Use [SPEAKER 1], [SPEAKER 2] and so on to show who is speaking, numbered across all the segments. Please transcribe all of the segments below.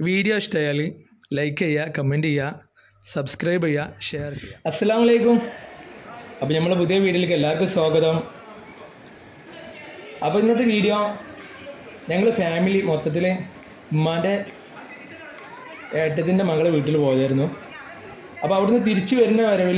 [SPEAKER 1] Video ഇഷ്ടമായാൽ like ചെയ്യുക comment ചെയ്യുക സബ്സ്ക്രൈബ് ചെയ്യുക ഷെയർ ചെയ്യുക അസ്സാം വലൈക്കും അപ്പോൾ നമ്മളെ പുതിയ വീഡിയോയിലേക്ക് എല്ലാവർക്കും സ്വാഗതം അപ്പോൾ ഇന്നത്തെ വീഡിയോ ഞങ്ങൾ ഫാമിലി മൊത്തത്തിൽ ഉമ്മാൻ്റെ ഏട്ടത്തിൻ്റെ മകളെ വീട്ടിൽ പോയായിരുന്നു അപ്പോൾ അവിടുന്ന് തിരിച്ചു വരുന്ന വരവിൽ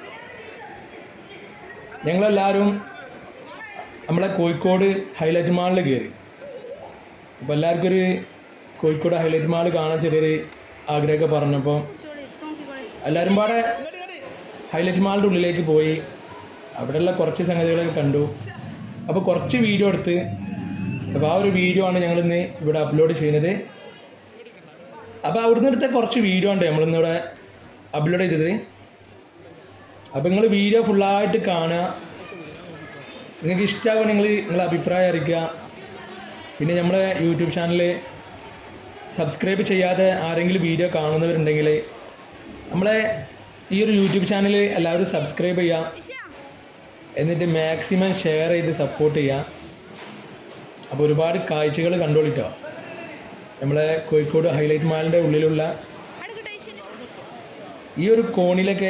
[SPEAKER 1] ഞങ്ങളെല്ലാവരും നമ്മളെ കോഴിക്കോട് ഹൈലൈറ്റ് മാളിൽ കയറി അപ്പോൾ എല്ലാവർക്കും ഒരു കോഴിക്കോട് ഹൈലൈറ്റ് മാൾ കാണാൻ ചെറിയൊരു ആഗ്രഹമൊക്കെ പറഞ്ഞപ്പോൾ എല്ലാവരും പാടെ ഹൈലൈറ്റ് മാളിൻ്റെ ഉള്ളിലേക്ക് പോയി അവിടെയുള്ള കുറച്ച് സംഗതികളൊക്കെ കണ്ടു അപ്പോൾ കുറച്ച് വീഡിയോ എടുത്ത് അപ്പോൾ ആ ഒരു വീഡിയോ ആണ് ഞങ്ങൾ ഇന്ന് ഇവിടെ അപ്ലോഡ് ചെയ്യുന്നത് അപ്പോൾ അവിടുന്ന് എടുത്ത കുറച്ച് വീഡിയോ ഉണ്ട് നമ്മളിന്ന് ഇവിടെ അപ്ലോഡ് ചെയ്തത് അപ്പോൾ നിങ്ങൾ വീഡിയോ ഫുള്ളായിട്ട് കാണുക നിങ്ങൾക്ക് ഇഷ്ടമാകുമ്പോൾ നിങ്ങൾ നിങ്ങളെ അഭിപ്രായം അറിയിക്കുക പിന്നെ നമ്മുടെ യൂട്യൂബ് ചാനൽ സബ്സ്ക്രൈബ് ചെയ്യാതെ ആരെങ്കിലും വീഡിയോ കാണുന്നവരുണ്ടെങ്കിൽ നമ്മളെ ഈ ഒരു യൂട്യൂബ് ചാനൽ എല്ലാവരും സബ്സ്ക്രൈബ് ചെയ്യുക എന്നിട്ട് മാക്സിമം ഷെയർ ചെയ്ത് സപ്പോർട്ട് ചെയ്യുക അപ്പോൾ ഒരുപാട് കാഴ്ചകൾ കണ്ടോളിട്ടോ നമ്മളെ കോഴിക്കോട് ഹൈലൈറ്റ് മാളിൻ്റെ ഉള്ളിലുള്ള ഈ ഒരു കോണിലൊക്കെ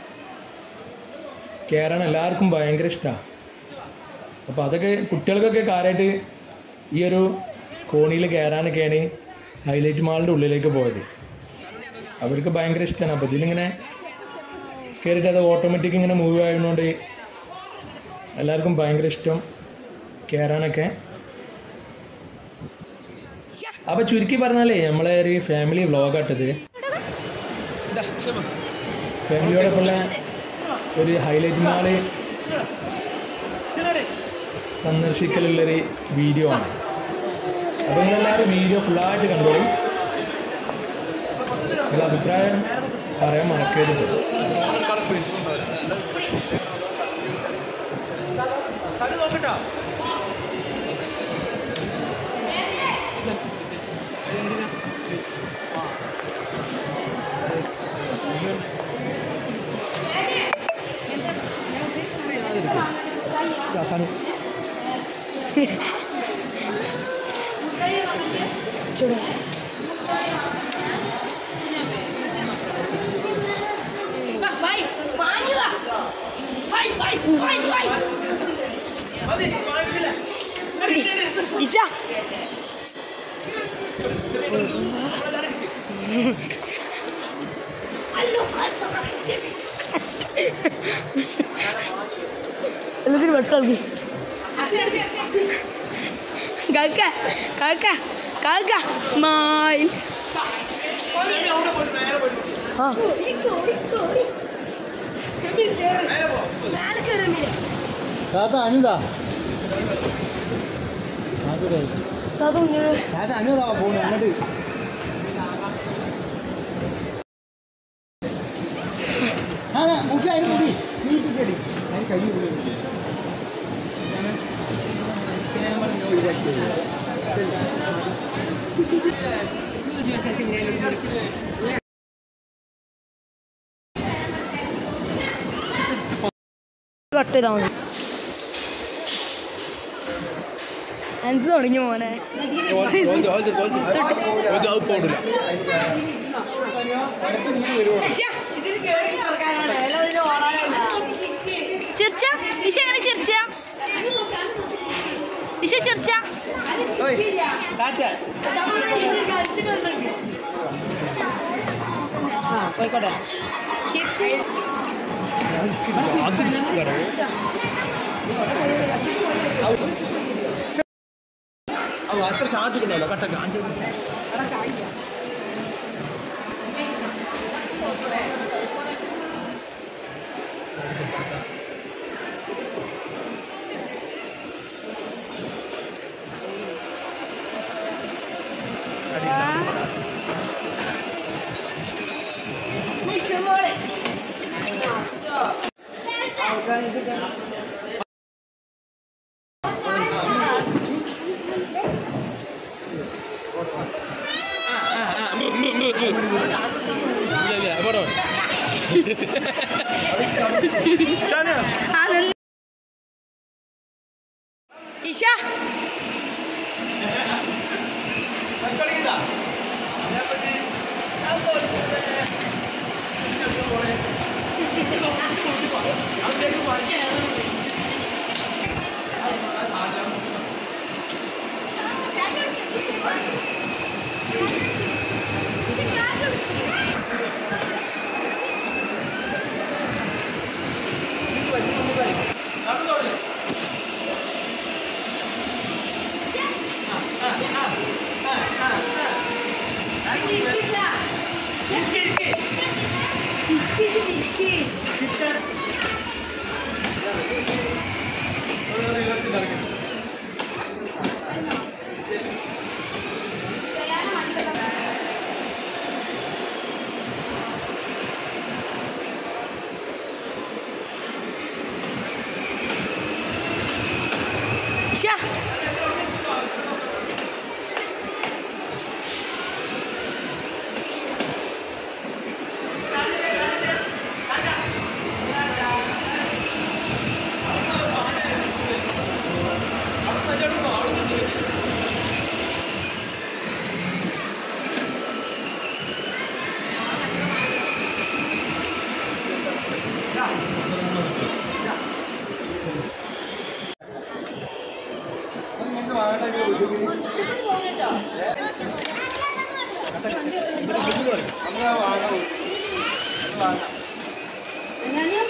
[SPEAKER 1] കയറാൻ എല്ലാവർക്കും ഭയങ്കര ഇഷ്ടമാണ് അപ്പോൾ അതൊക്കെ കുട്ടികൾക്കൊക്കെ കാര്യമായിട്ട് ഈ ഒരു കോണിയിൽ കയറാനൊക്കെയാണ് ഹൈലൈറ്റ് മാളിൻ്റെ ഉള്ളിലേക്ക് പോയത് അവർക്ക് ഭയങ്കര ഇഷ്ടമാണ് അപ്പോൾ ഇതിലിങ്ങനെ കയറിയിട്ട് അത് ഓട്ടോമാറ്റിക് ഇങ്ങനെ മൂവ് ആയതുകൊണ്ട് എല്ലാവർക്കും ഭയങ്കര ഇഷ്ടം കയറാനൊക്കെ അപ്പോൾ ചുരുക്കി പറഞ്ഞാലേ നമ്മളെ ഒരു ഫാമിലി വ്ളോഗാട്ടത് ഫാമിലിയോടൊപ്പമുള്ള ഒരു ഹൈലൈറ്റ് മാള് സന്ദർശിക്കലുള്ളൊരു വീഡിയോ ആണ് അപ്പോൾ നിങ്ങളെല്ലാവരും വീഡിയോ ഫുള്ളായിട്ട് കണ്ടോളൂ നിങ്ങളുടെ അഭിപ്രായം പറയാൻ മറക്കരുത് അവസാനം
[SPEAKER 2] Vai, vai, vai, vai, vai, vai, vai.
[SPEAKER 3] ഇച്ച
[SPEAKER 2] Allo, calza,
[SPEAKER 3] എല്ലാത്തിനും വെട്ടാക്കി കാക്ക കാക്ക കാക്ക സ്മൈൽ ആ
[SPEAKER 2] മേലെ കയറുന്നില്ല
[SPEAKER 4] താത്ത അനുതാ അതോടെ
[SPEAKER 3] താത്ത കുഞ്ഞോട്
[SPEAKER 4] താത്ത അനുതാ പോണു അങ്ങോട്ട് ആ ഉഷ അതിന് മുടി നീട്ടിച്ചടി അതിന് കൈ കൂടി
[SPEAKER 3] കട്ട് ചെയ്താൽ മതി അൻസ് തുടങ്ങി മോനെ
[SPEAKER 1] പോടില്ല
[SPEAKER 3] ചിരിച്ച ഇഷ എങ്ങനെ ചിരിച്ച ഇഷ ചിരിച്ച ആ പോയിക്കോട്ടെ
[SPEAKER 1] അത്ര ചാർജ് കിട്ടല്ലോ കട്ടൊക്കെ അഞ്ച് ഇല്ല ഇല്ല ഇവിടെ
[SPEAKER 3] ഇഷ
[SPEAKER 1] കളിക്കണ്ട
[SPEAKER 2] എങ്ങനെ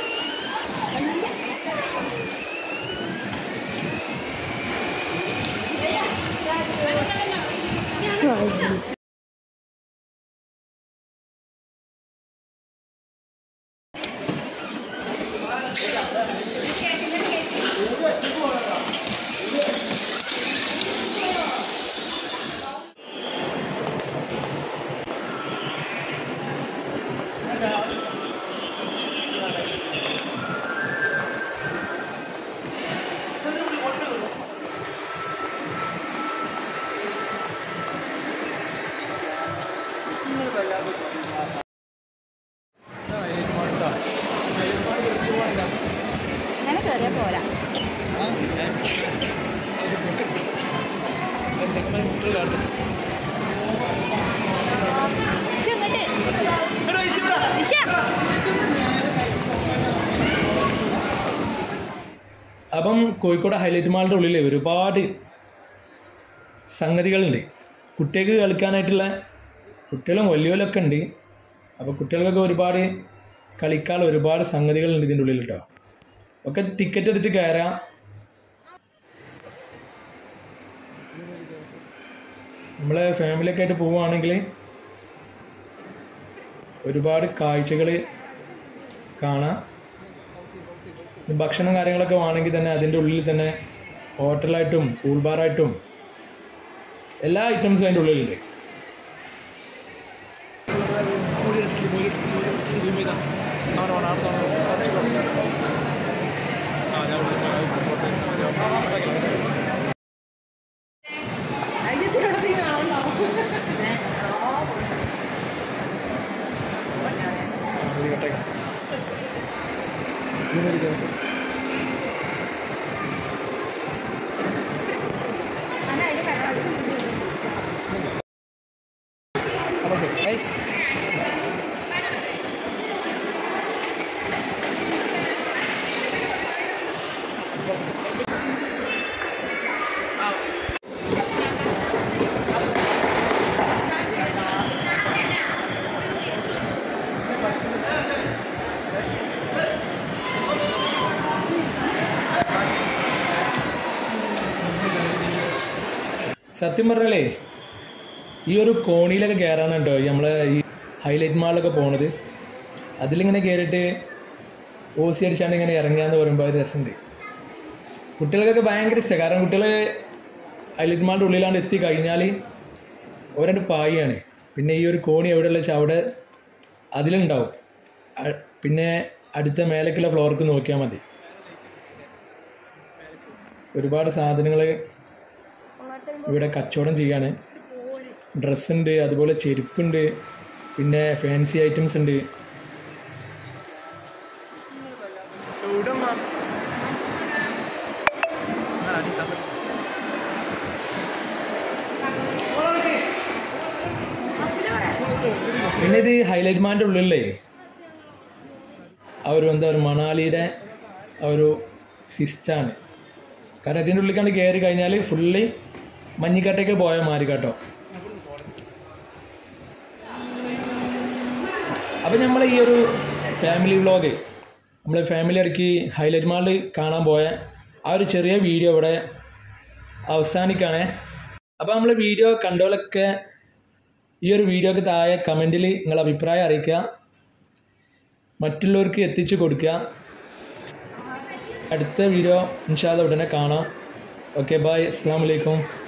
[SPEAKER 3] അങ്ങനെ കയറിയാൽ പോരാ ഇഷ ഇങ്ങോട്ട് ഇഷ
[SPEAKER 1] അപ്പം കോഴിക്കോട് ഹൈലൈറ്റ് മാളിൻ്റെ ഉള്ളിൽ ഒരുപാട് സംഗതികളുണ്ട് കുട്ടികൾക്ക് കളിക്കാനായിട്ടുള്ള കുട്ടികളും വലിയവരൊക്കെ ഉണ്ട് അപ്പോൾ കുട്ടികൾക്കൊക്കെ ഒരുപാട് കളിക്കാനുള്ള ഒരുപാട് സംഗതികളുണ്ട് ഇതിൻ്റെ ഉള്ളിൽ കേട്ടോ ഒക്കെ ടിക്കറ്റ് എടുത്ത് കയറാം നമ്മളെ ഫാമിലിയൊക്കെ ആയിട്ട് പോവുകയാണെങ്കിൽ ഒരുപാട് കാഴ്ചകൾ കാണാം ഭക്ഷണം കാര്യങ്ങളൊക്കെ വേണമെങ്കിൽ തന്നെ അതിൻ്റെ ഉള്ളിൽ തന്നെ ഹോട്ടലായിട്ടും കൂൾ ബാറായിട്ടും എല്ലാ ഐറ്റംസും അതിൻ്റെ ഉള്ളിലുണ്ട് സത്യം പറഞ്ഞാലേ ഈ ഒരു കോണിയിലൊക്കെ കയറാനുണ്ടോ ഈ നമ്മളെ ഈ ഹൈലൈറ്റ് മാളിലൊക്കെ പോണത് അതിലിങ്ങനെ കയറിയിട്ട് ഓസി അടിച്ചാണ്ട് ഇങ്ങനെ ഇറങ്ങാന്ന് പറയുമ്പോൾ അത് രസമുണ്ട് കുട്ടികൾക്കൊക്കെ ഭയങ്കര ഇഷ്ടമാണ് കാരണം കുട്ടികൾ ഹൈലൈറ്റ് മാളിൻ്റെ ഉള്ളിലാണ്ട് എത്തി കഴിഞ്ഞാൽ ഓരണ്ട് പായാണ് പിന്നെ ഈ ഒരു കോണി എവിടെയുള്ള വെച്ചാൽ അവിടെ അതിലുണ്ടാവും അ- പിന്നെ അടുത്ത മേലേക്കുള്ള ഫ്ലോർക്ക് നോക്കിയാൽ മതി ഒരുപാട് സാധനങ്ങൾ ഇവിടെ കച്ചവടം ചെയ്യാണ് ഡ്രസ്സുണ്ട് അതുപോലെ ചെരുപ്പുണ്ട് പിന്നെ ഫാൻസി ഐറ്റംസ് ഉണ്ട് പിന്നെ ഇത് ഹൈലൈറ്റ് മാൻ്റെ ഉള്ളിലേ ആ ഒരു എന്താ പറയുക മണാലിയുടെ ആ ഒരു സിസ്റ്റാണ് കാരണം ഇതിൻ്റെ ഉള്ളിൽ കയറി കഴിഞ്ഞാൽ ഫുള്ളി മഞ്ഞിക്കാട്ടേക്ക് പോയ മാറി കേട്ടോ അപ്പം നമ്മൾ ഈ ഒരു ഫാമിലി വ്ളോഗ് നമ്മൾ ഫാമിലി ഇറക്കി ഹൈലൈറ്റ് മാളിൽ കാണാൻ പോയ ആ ഒരു ചെറിയ വീഡിയോ ഇവിടെ അവസാനിക്കുകയാണേ അപ്പോൾ നമ്മൾ വീഡിയോ കണ്ടോലൊക്കെ ഈ ഒരു വീഡിയോക്ക് താഴെ കമൻറ്റിൽ നിങ്ങൾ അഭിപ്രായം അറിയിക്കുക മറ്റുള്ളവർക്ക് എത്തിച്ചു കൊടുക്കുക അടുത്ത വീഡിയോ ഇൻഷാല്ല ഉടനെ കാണാം ഓക്കെ ബായ് അസ്സാം വലൈക്കും